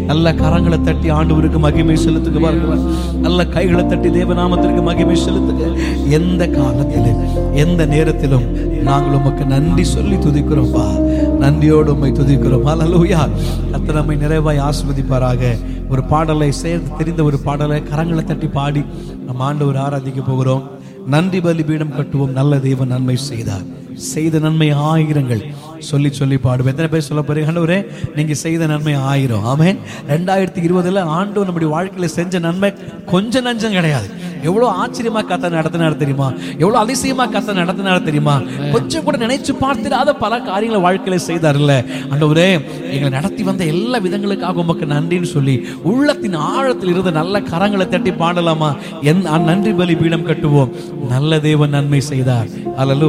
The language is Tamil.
நல்ல கரங்களை தட்டி ஆண்டவருக்கு மகிமை செலுத்துங்க பாருங்க நல்ல கைகளை தட்டி தேவநாமத்திற்கு மகிமை செலுத்துங்க எந்த காலத்திலும் எந்த நேரத்திலும் நாங்கள் உமக்கு நன்றி சொல்லி துதிக்கிறோம்பா நன்றியோடு உம்மை துதிக்கிறோம் ஹalleluya கர்த்தர் நம்மை நிறைவாய் ஆஸ்வதிப்பாராக ஒரு பாடலை சேர்ந்து தெரிந்த ஒரு பாடலை கரங்களை தட்டி பாடி நம்ம ஆண்டவர் ஆராதிக்க போகிறோம் நன்றி பலிபீடம் கட்டுவோம் நல்ல தெய்வம் நன்மை செய்தார் செய்த நன்மை ஆயிரங்கள் சொல்லி சொல்லி பாடுவோம் எத்தனை பேர் சொல்ல போறீங்க ஆண்டவரே நீங்க செய்த நன்மை ஆயிரம் ஆமென் ரெண்டாயிரத்தி இருபதுல ஆண்டு நம்முடைய வாழ்க்கையில செஞ்ச நன்மை கொஞ்சம் நஞ்சம் கிடையாது எவ்வளவு ஆச்சரியமா கத்த நடத்தினார் தெரியுமா எவ்வளவு அதிசயமா கத்த நடத்தினார் தெரியுமா கொஞ்சம் கூட நினைச்சு பார்த்திராத பல காரியங்களை வாழ்க்கையில செய்தார்ல ஆண்டவரே எங்களை நடத்தி வந்த எல்லா விதங்களுக்காக உமக்கு நன்றின்னு சொல்லி உள்ளத்தின் ஆழத்தில் இருந்து நல்ல கரங்களை தட்டி பாடலாமா என் நன்றி பலி பீடம் கட்டுவோம் நல்ல தேவன் நன்மை செய்தார் அல்ல